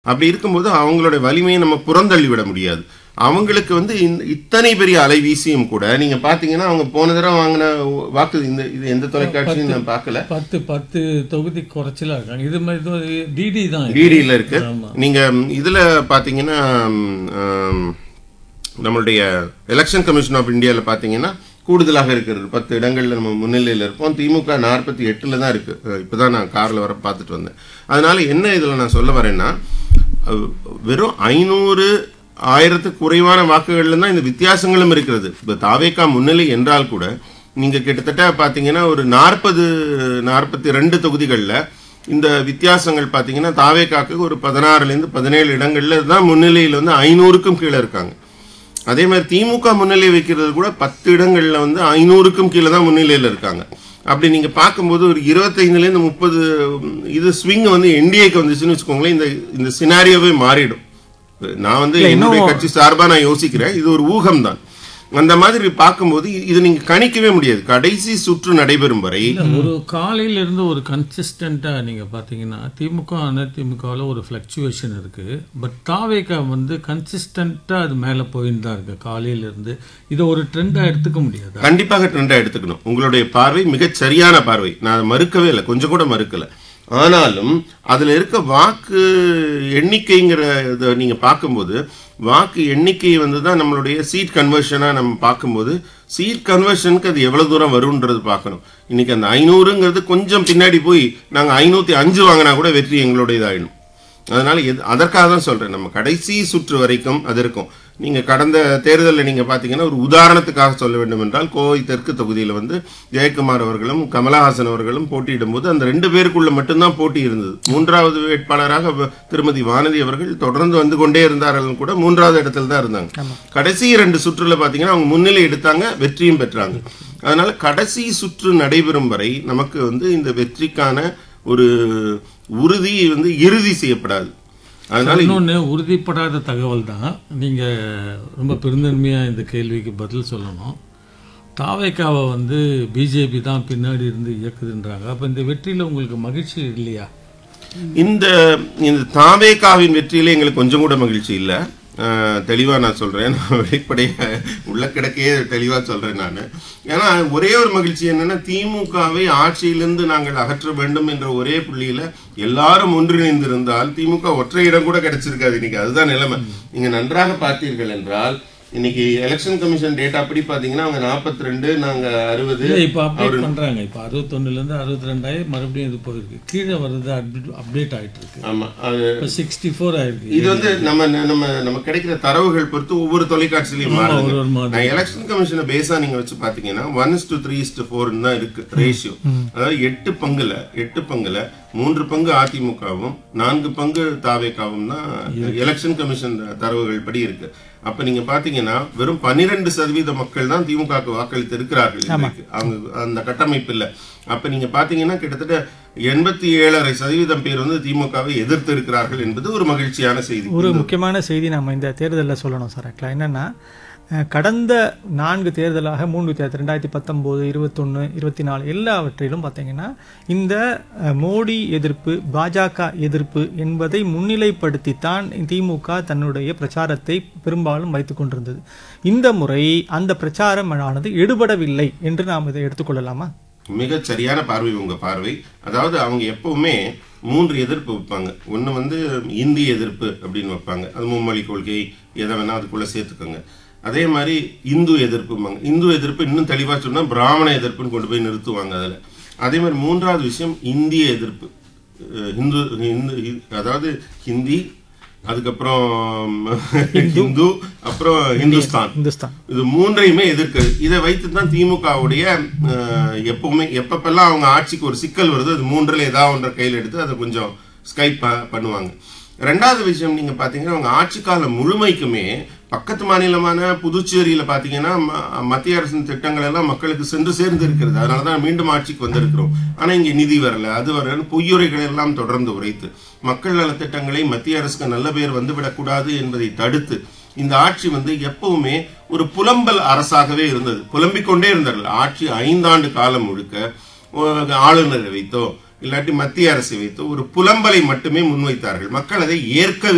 அப்படி இருக்கும்போது அவங்களுடைய வலிமையை நம்ம புறந்தள்ளி விட முடியாது அவங்களுக்கு வந்து இந்த இத்தனை பெரிய அலைவீசியும் கூட நீங்க பாத்தீங்கன்னா அவங்க போன தடவை வாங்கின வாக்கு இந்த இது எந்த தொலைக்காட்சியும் நான் பார்க்கல பத்து பத்து தொகுதி குறைச்சலா இருக்காங்க இது மாதிரி டிடி தான் இது. டிடியில் இருக்கு ஆமா. நீங்க ம், இதுல பாத்தீங்கன்னா ம், ஆம், நம்மளுடைய எலெக்ஷன் கமிஷன் ஆஃப் இந்தியாவில் பாத்தீங்கன்னா கூடுதலாக இருக்கிறது பத்து இடங்கள்ல நம்ம முன்னிலையில் இருப்போம் திமுக நாற்பத்தி எட்டுல தான் இருக்கு அஹ் இப்பதான் நான் கார்ல வர பார்த்துட்டு வந்தேன் அதனால என்ன இதுல நான் சொல்ல வரேன்னா அஹ், வெறும் ஐநூறு ஆயிரத்துக்கு குறைவான வாக்குகள்ல தான் இந்த வித்தியாசங்களும் இருக்கிறது இப்போ தாவேக்கா முன்னிலை என்றால் கூட நீங்க கிட்டத்தட்ட பாத்தீங்கன்னா ஒரு நாற்பது நாற்பத்தி ரெண்டு தொகுதிகளில் இந்த வித்தியாசங்கள் பாத்தீங்கன்னா தாவேக்காக்கு ஒரு பதினாறுல இருந்து பதினேழு இடங்கள்ல தான் முன்னிலையில் வந்து ஐநூறுக்கும் கீழே இருக்காங்க அதே மாதிரி திமுக முன்னிலை வைக்கிறது கூட பத்து இடங்கள்ல வந்து ஐநூறுக்கும் கீழே தான் முன்னிலையில் இருக்காங்க அப்படி நீங்க பார்க்கும்போது ஒரு இருபத்தைந்துல இருந்து முப்பது இது ஸ்விங் வந்து என்டிஏக்கு வந்துச்சுன்னு வச்சுக்கோங்களேன் இந்த இந்த சினாரியோவே மாறிடும் நான் வந்து என்னுடைய கட்சி சார்பா நான் யோசிக்கிறேன் இது ஒரு ஊகம் தான் அந்த மாதிரி பார்க்கும்போது இது நீங்க கணிக்கவே முடியாது கடைசி சுற்று நடைபெறும் வரை இல்ல, ஒரு காலையில இருந்து ஒரு கன்சிஸ்டண்டா நீங்க பாத்தீங்கன்னா திமுக அதிமுகவில் ஒரு ஃபிளக்சுவேஷன் இருக்கு பட் தாவேகா வந்து கன்சிஸ்டண்டா அது மேல போயின்னு தான் இருக்கு காலையில இருந்து இதை ஒரு ட்ரெண்டா எடுத்துக்க முடியாது கண்டிப்பாக ட்ரெண்டா எடுத்துக்கணும் உங்களுடைய பார்வை மிகச் சரியான பார்வை நான் அதை மறுக்கவே இல்லை கொஞ்சம் கூட மறுக்கல ஆனாலும் அதுல இருக்க வாக்கு எண்ணிக்கைங்கிற இதை நீங்க பார்க்கும்போது வாக்கு எண்ணிக்கை வந்து தான் நம்மளுடைய சீட் கன்வர்ஷனா நம்ம பார்க்கும்போது சீட் கன்வர்ஷனுக்கு அது எவ்வளவு தூரம் வரும்ன்றது பார்க்கணும் இன்னைக்கு அந்த ஐநூறுங்கிறது கொஞ்சம் பின்னாடி போய் நாங்க ஐநூத்தி அஞ்சு வாங்கினா கூட வெற்றி எங்களுடையதாயிடும் அதனால எது அதற்காக தான் சொல்றேன் நம்ம கடைசி சுற்று வரைக்கும் அது இருக்கும் நீங்க கடந்த தேர்தலில் நீங்க பாத்தீங்கன்னா ஒரு உதாரணத்துக்காக சொல்ல வேண்டும் என்றால் கோவை தெற்கு தொகுதியில் வந்து ஜெயக்குமார் அவர்களும் கமலஹாசன் அவர்களும் போட்டியிடும் போது அந்த ரெண்டு பேருக்குள்ள மட்டும்தான் போட்டி இருந்தது மூன்றாவது வேட்பாளராக வ- திருமதி வானதி அவர்கள் தொடர்ந்து வந்து கொண்டே இருந்தார்கள் கூட மூன்றாவது இடத்துல தான் இருந்தாங்க கடைசி ரெண்டு சுற்றுல பாத்தீங்கன்னா அவங்க முன்னிலை எடுத்தாங்க வெற்றியும் பெற்றாங்க அதனால கடைசி சுற்று நடைபெறும் வரை நமக்கு வந்து இந்த வெற்றிக்கான ஒரு உறுதி வந்து இறுதி செய்யப்படாது அதனால இன்னொன்று உறுதிப்படாத தகவல் தான் நீங்க ரொம்ப பெருந்தன்மையா இந்த கேள்விக்கு பதில் சொல்லணும் தாவேக்காவை வந்து பிஜேபி தான் பின்னாடி இருந்து இயக்குதுன்றாங்க அப்ப இந்த வெற்றியில உங்களுக்கு மகிழ்ச்சி இல்லையா இந்த இந்த தாவேகாவின் வெற்றியில எங்களுக்கு கொஞ்சம் கூட மகிழ்ச்சி இல்லை தெளிவா நான் சொல்றேன் நான் வெளிப்படைய உள்ள கிடக்கையே தெளிவா சொல்றேன் நான் ஏன்னா ஒரே ஒரு மகிழ்ச்சி என்னன்னா திமுகவை ஆட்சியிலிருந்து நாங்கள் அகற்ற வேண்டும் என்ற ஒரே புள்ளியில எல்லாரும் ஒன்றிணைந்திருந்தால் திமுக ஒற்றை இடம் கூட கிடைச்சிருக்காது இன்னைக்கு அதுதான் நிலைமை நீங்க நன்றாக பார்த்தீர்கள் என்றால் இன்னைக்கு எலெக்ஷன் கமிஷன் டேட்டா படி பாத்தீங்கன்னா அவங்க 42 ரெண்டு நாங்க அறுபது இல்ல இப்ப அப்டேட் பண்றாங்க இப்ப அறுபத்தொன்னுல இருந்து அறுபத்தி ரெண்டாயி மறுபடியும் இது போயிருக்கு கீழே வருது அப்டேட் ஆயிட்டு இருக்கு ஆமா அது இப்ப சிக்ஸ்டி ஃபோர் ஆயிருக்கு இது வந்து நம்ம நம்ம நம்ம கிடைக்கிற தரவுகள் பொறுத்து ஒவ்வொரு தொலைக்காட்சியிலையும் மாறுது ஒரு ஒரு மாதிரி நான் எலெக்ஷன் கமிஷனை பேஸா நீங்க வச்சு பாத்தீங்கன்னா one two three two four தான் இருக்கு ரேஷியோ அதாவது எட்டு பங்குல எட்டு பங்குல மூன்று பங்கு அதிமுகவும் நான்கு பங்கு தாவேக்காவும் தான் எலெக்ஷன் கமிஷன் தரவுகள் படி இருக்கு அப்ப நீங்க பாத்தீங்கன்னா வெறும் பன்னிரெண்டு சதவீத மக்கள் தான் திமுகவுக்கு வாக்களித்து இருக்கிறார்கள் இன்றைக்கு. அவங்க அந்த கட்டமைப்பு இல்ல அப்ப நீங்க பாத்தீங்கன்னா கிட்டத்தட்ட எண்பத்தி ஏழரை சதவீதம் பேர் வந்து திமுகவை எதிர்த்து இருக்கிறார்கள் என்பது ஒரு மகிழ்ச்சியான செய்தி ஒரு முக்கியமான செய்தி நம்ம இந்த தேர்தலில் சொல்லணும் சார் ஆக்சுவலாக என்னன்னா அஹ், கடந்த நான்கு தேர்தலாக மூன்று தேர்தல் ரெண்டாயிரத்தி பத்தொம்போது இருபத்தொன்று இருபத்தி நாலு எல்லாவற்றிலும் பார்த்தீங்கன்னா இந்த அஹ், மோடி எதிர்ப்பு பாஜக எதிர்ப்பு என்பதை முன்னிலைப்படுத்தித்தான் திமுக தன்னுடைய பிரச்சாரத்தை பெரும்பாலும் வைத்துக் கொண்டிருந்தது இந்த முறை அந்த பிரச்சாரம் ஆனது எடுபடவில்லை என்று நாம் இதை எடுத்துக்கொள்ளலாமா மிகச் சரியான பார்வை உங்க பார்வை அதாவது அவங்க எப்பவுமே மூன்று எதிர்ப்பு வைப்பாங்க ஒண்ணு வந்து இந்திய எதிர்ப்பு அப்படின்னு வைப்பாங்க அது மும்மொழி கொள்கை எதை வேணா அதுக்குள்ள சேர்த்துக்கோங்க அதே மாதிரி இந்து எதிர்ப்பும்பாங்க இந்து எதிர்ப்பு இன்னும் தெளிவா சொன்னா பிராமண எதிர்ப்புன்னு கொண்டு போய் நிறுத்துவாங்க அதுல அதே மாதிரி மூன்றாவது விஷயம் இந்திய எதிர்ப்பு அஹ் ஹிந்து ஹிந்து ஹி- அதாவது ஹிந்தி அதுக்கப்புறம் ஹிந்து அப்புறம் இந்துஸ்தான் இந்துஸ்தான் இது மூன்றையுமே எதிர்க்குது இதை வைத்து தான் திமுகவுடைய அஹ், எப்பவுமே எப்பப்பெல்லாம் அவங்க ஆட்சிக்கு ஒரு சிக்கல் வருது அது மூன்றில் ஏதாவது ஒன்றை கையில் எடுத்து அதை கொஞ்சம் ஸ்கைப் ப- பண்ணுவாங்க ரெண்டாவது விஷயம் நீங்க பாத்தீங்கன்னா அவங்க ஆட்சி காலம் முழுமைக்குமே பக்கத்து மாநிலமான புதுச்சேரியில பாத்தீங்கன்னா ம- மத்திய அரசின் திட்டங்கள் எல்லாம் மக்களுக்கு சென்று சேர்ந்து இருக்கிறது அதனாலதான் மீண்டும் ஆட்சிக்கு வந்திருக்கிறோம் ஆனா இங்க நிதி வரல அது வரல பொய்யுரைகள் எல்லாம் தொடர்ந்து உரைத்து மக்கள் நலத்திட்டங்களை மத்திய அரசுக்கு நல்ல பேர் வந்துவிடக்கூடாது என்பதை தடுத்து இந்த ஆட்சி வந்து எப்பவுமே ஒரு புலம்பல் அரசாகவே இருந்தது புலம்பிக் கொண்டே இருந்தார்கள் ஆட்சி ஐந்தாண்டு காலம் முழுக்க ஒரு ஆளுநரை வைத்தோ இல்லாட்டி மத்திய அரசை வைத்தோ ஒரு புலம்பலை மட்டுமே முன்வைத்தார்கள் மக்கள் அதை ஏற்க